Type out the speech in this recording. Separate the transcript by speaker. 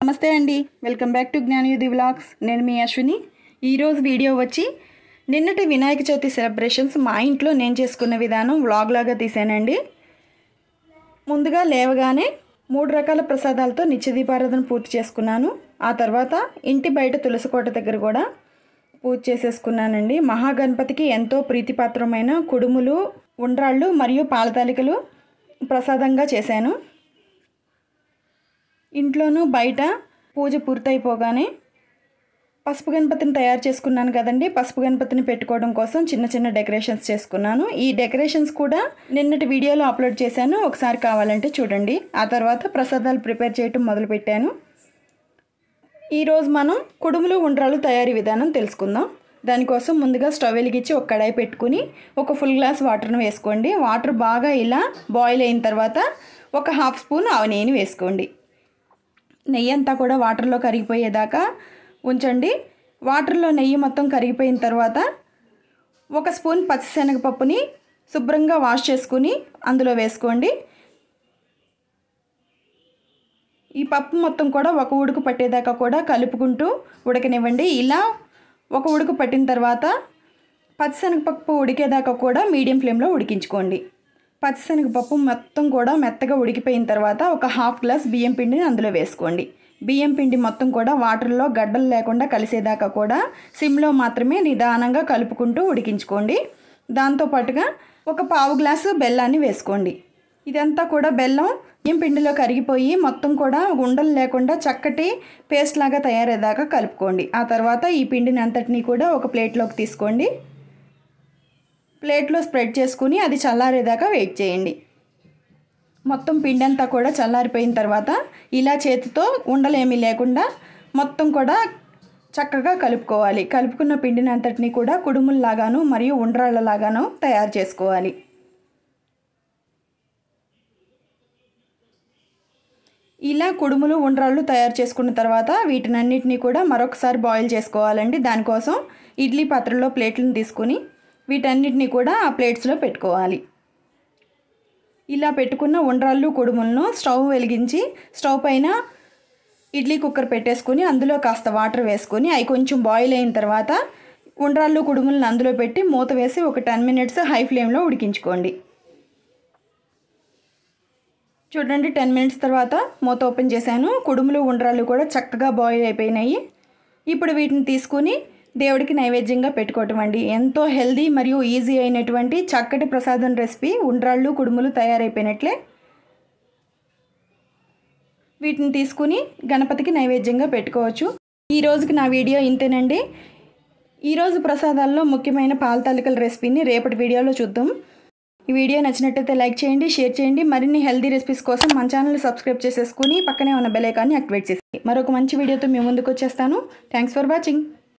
Speaker 1: నమస్తే అండి welcome back to Gnanayudhi vlogs నేను మీ అశ్విని ఈరోజు వీడియో వచ్చి నిన్నటి వినాయక చవితి సెలబ్రేషన్స్ మా ఇంట్లో నేను చేసుకున్న విధానం వ్లాగ్ లాగా తీసానండి ముందుగా లేవగానే మూడు రకాల ప్రసాదాలతో నిత్య దీపారాధన పూర్తి చేసుకున్నాను ఆ తర్వాత ఇంటి బయట తులసికోట దగ్గర కూడా పూజ చేసేసుకున్నానండి మహాగణపతికి ఎంతో ప్రీతిపాత్రమైన కుడుములు ఉండ్రాళ్ళు మరియు పాలతాలికలు ప్రసాదంగా చేశాను ఇంట్లోనూ బయట పూజ పూర్తయిపోగానే పసుపు గణపతిని తయారు చేసుకున్నాను కదండి పసుపు గణపతిని పెట్టుకోవడం కోసం చిన్న చిన్న డెకరేషన్స్ చేసుకున్నాను ఈ డెకరేషన్స్ కూడా నిన్నటి వీడియోలో అప్లోడ్ చేశాను ఒకసారి కావాలంటే చూడండి ఆ తర్వాత ప్రసాదాలు ప్రిపేర్ చేయటం మొదలుపెట్టాను ఈరోజు మనం కుడుములు ఉండ్రాలు తయారీ విధానం తెలుసుకుందాం దానికోసం ముందుగా స్టవ్ వెలిగించి ఒక కడాయి పెట్టుకుని ఒక ఫుల్ గ్లాస్ వాటర్ను వేసుకోండి వాటర్ బాగా ఇలా బాయిల్ అయిన తర్వాత ఒక హాఫ్ స్పూన్ ఆవ నెయ్యిని వేసుకోండి నెయ్యి అంతా కూడా వాటర్లో కరిగిపోయేదాకా ఉంచండి వాటర్లో నెయ్యి మొత్తం కరిగిపోయిన తర్వాత ఒక స్పూన్ పచ్చిశనగపప్పుని శుభ్రంగా వాష్ చేసుకుని అందులో వేసుకోండి ఈ పప్పు మొత్తం కూడా ఒక ఉడుకు పట్టేదాకా కూడా కలుపుకుంటూ ఉడకనివ్వండి ఇలా ఒక ఉడుకు పట్టిన తర్వాత పచ్చిశనగపప్పు ఉడికేదాకా కూడా మీడియం ఫ్లేమ్లో ఉడికించుకోండి పచ్చిశనగపప్పు మొత్తం కూడా మెత్తగా ఉడికిపోయిన తర్వాత ఒక హాఫ్ గ్లాస్ బియ్యం పిండిని అందులో వేసుకోండి బియ్యం పిండి మొత్తం కూడా వాటర్లో గడ్డలు లేకుండా కలిసేదాకా కూడా సిమ్లో మాత్రమే నిదానంగా కలుపుకుంటూ ఉడికించుకోండి దాంతోపాటుగా ఒక పావు గ్లాసు బెల్లాన్ని వేసుకోండి ఇదంతా కూడా బెల్లం బియ్యం పిండిలో కరిగిపోయి మొత్తం కూడా ఉండలు లేకుండా చక్కటి పేస్ట్ లాగా తయారయ్యేదాకా కలుపుకోండి ఆ తర్వాత ఈ పిండిని అంతటినీ కూడా ఒక ప్లేట్లోకి తీసుకోండి ప్లేట్లో స్ప్రెడ్ చేసుకుని అది చల్లారేదాకా వెయిట్ చేయండి మొత్తం పిండి అంతా కూడా చల్లారిపోయిన తర్వాత ఇలా చేతితో ఉండలేమీ లేకుండా మొత్తం కూడా చక్కగా కలుపుకోవాలి కలుపుకున్న పిండిని అంతటినీ కూడా కుడుముల్లాగాను మరియు ఉండ్రాళ్ళలాగాను తయారు చేసుకోవాలి ఇలా కుడుములు ఉండ్రాళ్ళు తయారు చేసుకున్న తర్వాత వీటినన్నిటినీ కూడా మరొకసారి బాయిల్ చేసుకోవాలండి దానికోసం ఇడ్లీ పాత్రలో ప్లేట్లను తీసుకుని వీటన్నిటిని కూడా ఆ ప్లేట్స్లో పెట్టుకోవాలి ఇలా పెట్టుకున్న ఉండ్రాళ్ళు కుడుములను స్టవ్ వెలిగించి స్టవ్ పైన ఇడ్లీ కుక్కర్ పెట్టేసుకుని అందులో కాస్త వాటర్ వేసుకొని అవి కొంచెం బాయిల్ అయిన తర్వాత ఉండ్రాళ్ళు కుడుములను అందులో పెట్టి మూత వేసి ఒక టెన్ మినిట్స్ హై ఫ్లేమ్లో ఉడికించుకోండి చూడండి టెన్ మినిట్స్ తర్వాత మూత ఓపెన్ చేశాను కుడుములు ఉండ్రాళ్ళు కూడా చక్కగా బాయిల్ అయిపోయినాయి ఇప్పుడు వీటిని తీసుకుని దేవుడికి నైవేద్యంగా పెట్టుకోవటం అండి ఎంతో హెల్దీ మరియు ఈజీ అయినటువంటి చక్కటి ప్రసాదం రెసిపీ ఉండ్రాళ్ళు కుడుములు తయారైపోయినట్లే వీటిని తీసుకుని గణపతికి నైవేద్యంగా పెట్టుకోవచ్చు ఈ రోజుకి నా వీడియో ఇంతేనండి ఈరోజు ప్రసాదాల్లో ముఖ్యమైన పాల తాలికల రెసిపీని రేపటి వీడియోలో చూద్దాం ఈ వీడియో నచ్చినట్టయితే లైక్ చేయండి షేర్ చేయండి మరిన్ని హెల్దీ రెసిపీస్ కోసం మన ఛానల్ సబ్స్క్రైబ్ చేసేసుకుని పక్కనే ఉన్న బెల్ ఐకాన్ని యాక్టివేట్ చేసి మరొక మంచి వీడియోతో మీ ముందుకు వచ్చేస్తాను థ్యాంక్స్ ఫర్ వాచింగ్